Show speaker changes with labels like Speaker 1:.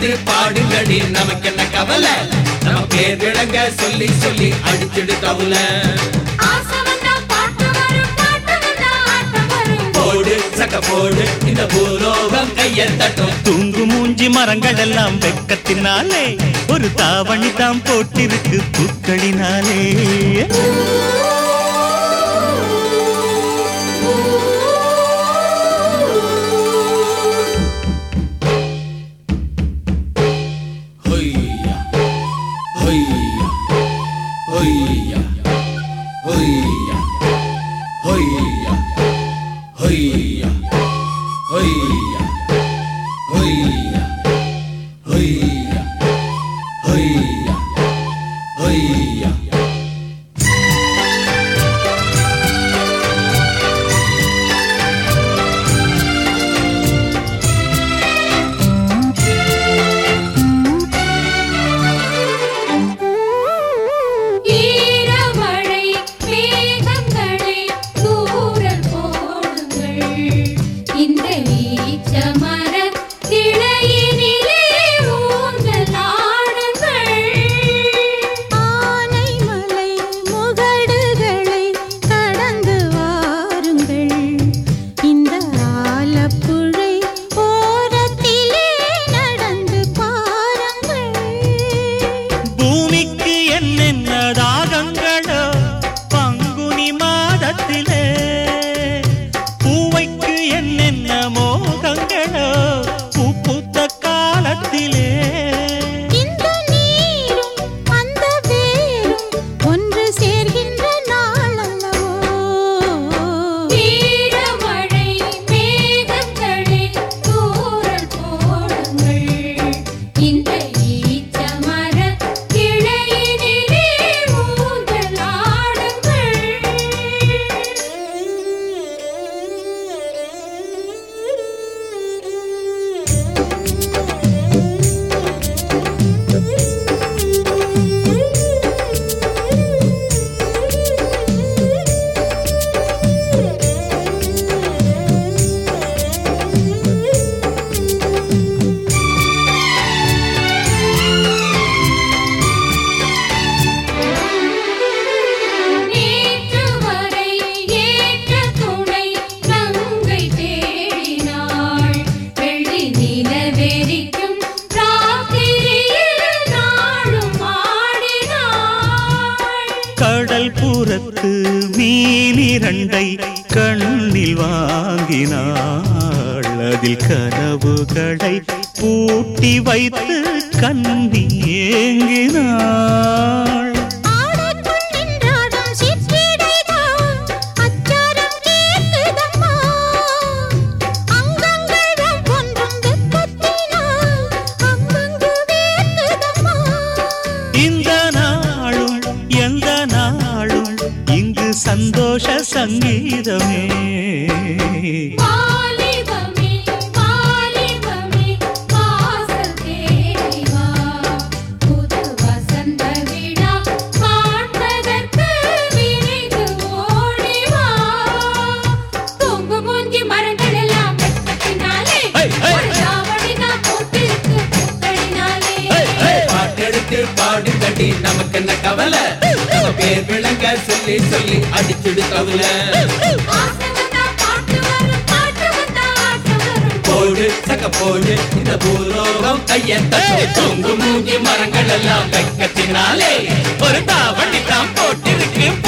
Speaker 1: பாட்டெடுத்து பாடுங்கடி நமக்கு என்ன கவலை நம்ம பேர் விளங்க சொல்லி சொல்லி அடிச்சிடு தவுல
Speaker 2: ஆசை வந்தா பாட்டு வரும் பாட்டு வந்தா ஆட்டம் வரும்
Speaker 1: போடு சக்க போடு இந்த பூலோகம் கைய தட்டும்
Speaker 3: தூங்கு மூஞ்சி மரங்கள் எல்லாம் வெக்கத்தினாலே ஒரு தாவணி தாம் போட்டிருக்கு பூக்களினாலே
Speaker 1: ஹொய்யா ஹொய்யா ஹொய்யா ஹொய்யா ஹொய்யா ஹொய்யா ஹொய்யா ஹொய்யா ஹொய்யா ஹொய்யா ஹொய்யா
Speaker 2: ஈரமழை மேகங்களை தூரல் போடுங்கள் இந்த வீச்சமர கிளையினிலே ஊஞ்சலாடுங்கள்
Speaker 4: ஆனைமலை முகடுகளை கடந்து வாருங்கள் இந்த ஆலப்புழை ஓரத்திலே நடந்து பாருங்கள்
Speaker 3: பூமிக்கு என்னென்ன தாகங்களோ பங்குனி மாதத்திலே பூவைக்கு என்னென்ன மோகங்களோ பூ பூத்த காலத்திலே
Speaker 4: இந்த நீரும் அந்த வேரும் ஒன்று சேர்கின்ற நாளல்லவோ
Speaker 2: ஈரமழை மேகங்களை தூரல் போடுங்கள் இந்த ஈச்சமர கிளையினிலே நேற்று வரை ஏற்ற துணை நங்கை தேடினாள் வெள்ளி நிலவெறிக்கும் ராத்திரியில் நாளும் ஆடினாள்
Speaker 3: கடல் புறத்து மீனிரண்டை கண்ணில் வாங்கினாள் அதில் கனவுகளை பூட்டி வைத்து கண்ணி ஏங்கினாள்
Speaker 4: ஆடைக்குள் நின்றாடும் சிற்றிடைதான் அச்சாரம் கேட்குதம்மா அங்கங்கள் ஒவ்வொன்றும் வெப்பத்தினால் அங்கங்கு வேர்க்குதம்மா
Speaker 3: இந்த நாளும் எந்த நாளும் இங்கு சந்தோஷ சங்கீதமே
Speaker 2: வாலிபமே வாலிபமே வாசல் தேடி வா புது வசந்த விழா காண்பதற்கு விரைந்து ஓடி வா தொங்கு மூஞ்சி மரங்கள் எல்லாம் வெட்டத்தினாலே
Speaker 1: ஹை, ஹை.
Speaker 2: ஒரு தாவணி நான் போட்டிருக்கு பூக்களினாலே
Speaker 1: பாட்டெடுத்து பாடுங்கடி நமக்கு என்ன கவலை நம்ம பேர் விளங்க சொல்லி சொல்லி அடிச்சிடு தவுல
Speaker 2: ஆசை வந்தா பாட்டு வரும் பாட்டு வந்தா ஆட்டம் வரும்
Speaker 1: போடு சக்க போடு இந்த பூலோகம் கைய தட்டும் தூங்கு மூஞ்சி மரங்கள் எல்லாம் வெக்கத்தினாலே ஒரு தாவணி தான் போட்டிருக்கு